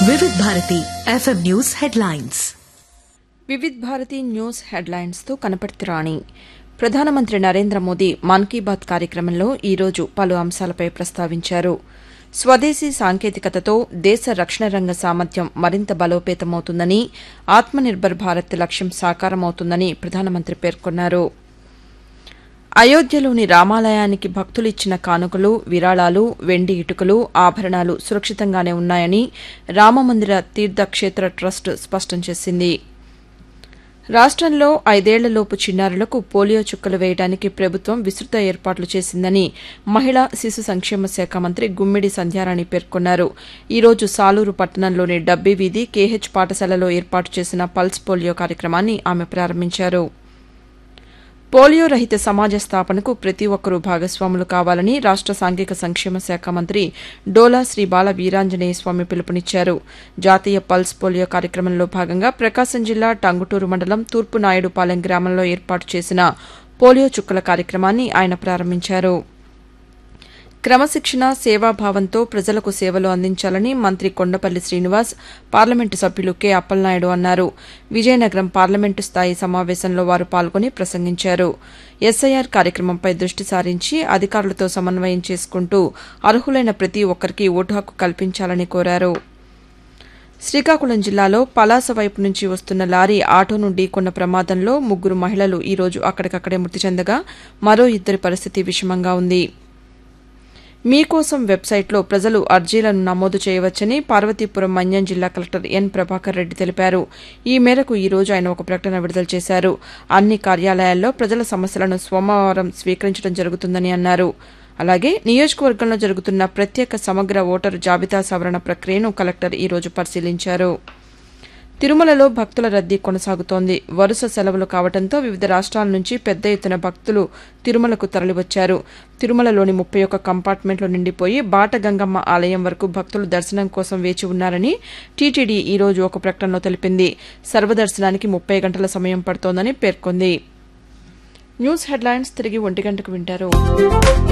వివిధ Bharati FM news headlines Vividh Bharati news హెడ్లైన్స్తో కనపర్తి రాణి ప్రధానమంత్రి నరేంద్ర మోదీ మన్ కీ బాత్ కార్యక్రమంలో ఈరోజు పలు అంశాలపై ప్రస్తావించారు స్వదేశీ సాంకేతికతతో దేశ రక్షణ రంగ సామర్థ్యం మరింత బలోపేతమవుతుందని ఆత్మనిర్భర్ భారత్ లక్ష్యం సాకారమవుతుందని ప్రధానమంత్రి పేర్కొన్నారు అయోధ్యలోని రామాలయానికి భక్తులు ఇచ్చిన కానుకలు విరాళాలు వెండి ఇటుకలు ఆభరణాలు సురక్షితంగానే ఉన్నాయని రామమందిర తీర్థక్షేత్ర ట్రస్ట్ స్పష్టం చేసింది రాష్టంలో ఐదేళ్లలోపు చిన్నారులకు పోలియో చుక్కలు వేయడానికి ప్రభుత్వం విస్తృత ఏర్పాట్లు చేసిందని మహిళా శిశు సంక్షేమ శాఖ మంత్రి గుమ్మిడి సంధ్యారాణి పేర్కొన్నారు ఈ రోజు సాలూరు పట్టణంలోని డబ్బీ వీధి కేహెచ్ పాఠశాలలో ఏర్పాటు చేసిన పల్స్ పోలియో కార్యక్రమాన్ని ఆమె ప్రారంభించారు పోలియో రహిత సమాజ స్థాపనకు ప్రతి ఒక్కరూ భాగస్వాములు కావాలని రాష్ట సాంఘిక సంక్షేమ శాఖ మంత్రి డోలా శ్రీ బాల వీరాంజనేయ స్వామి పిలుపునిచ్చారు జాతీయ పల్స్ పోలియో కార్యక్రమంలో భాగంగా ప్రకాశం జిల్లా టంగుటూరు మండలం తూర్పు నాయుడుపాలెం గ్రామంలో ఏర్పాటు చేసిన పోలియో చుక్కల కార్యక్రమాన్ని ఆయన ప్రారంభించారు క్రమశిక్షణ సేవాభావంతో ప్రజలకు సేవలు అందించాలని మంత్రి కొండపల్లి శ్రీనివాస్ పార్లమెంటు సభ్యులు కె అప్పలనాయుడు అన్నారు విజయనగరం పార్లమెంటు స్థాయి సమావేశంలో వారు పాల్గొని ప్రసంగించారు ఎస్ఐఆర్ కార్యక్రమంపై దృష్టి సారించి అధికారులతో సమన్వయం చేసుకుంటూ అర్హులైన ప్రతి ఒక్కరికి ఓటు హక్కు కల్పించాలని కోరారు శ్రీకాకుళం జిల్లాలో పలాస వైపు నుంచి వస్తున్న లారీ ఆటోను ఢీకొన్న ప్రమాదంలో ముగ్గురు మహిళలు ఈరోజు అక్కడికక్కడే మృతి చెందగా మరో ఇద్దరి పరిస్థితి విషమంగా ఉంది మీకోసం వెబ్సైట్లో ప్రజలు అర్జీలను నమోదు చేయవచ్చని పార్వతీపురం మన్యం జిల్లా కలెక్టర్ ఎన్ ప్రభాకర్ రెడ్డి తెలిపారు ఈ మేరకు ఈ రోజు ఆయన ఒక ప్రకటన విడుదల చేశారు అన్ని కార్యాలయాల్లో ప్రజల సమస్యలను సోమవారం స్వీకరించడం జరుగుతుందని అన్నారు అలాగే నియోజకవర్గంలో జరుగుతున్న ప్రత్యేక సమగ్ర ఓటరు జాబితా సవరణ ప్రక్రియను కలెక్టర్ ఈ రోజు పరిశీలించారు తిరుమలలో భక్తుల రద్దీ కొనసాగుతోంది వరుస సెలవులు కావడంతో వివిధ రాష్ట్రాల నుంచి పెద్ద ఎత్తున భక్తులు తిరుమలకు తరలివచ్చారు తిరుమలలోని ముప్పై ఒక్క కంపార్ట్మెంట్లు నిండిపోయి బాట గంగమ్మ ఆలయం వరకు భక్తులు దర్శనం కోసం వేచి ఉన్నారని టీటీడీ ఈ రోజు ఒక ప్రకటనలో తెలిపింది సర్వదర్శనానికి ముప్పై గంటల సమయం పడుతోందని పేర్కొంది న్యూస్ హెడ్లైన్స్ తిరిగి ఒంటి గంటకు వింటారు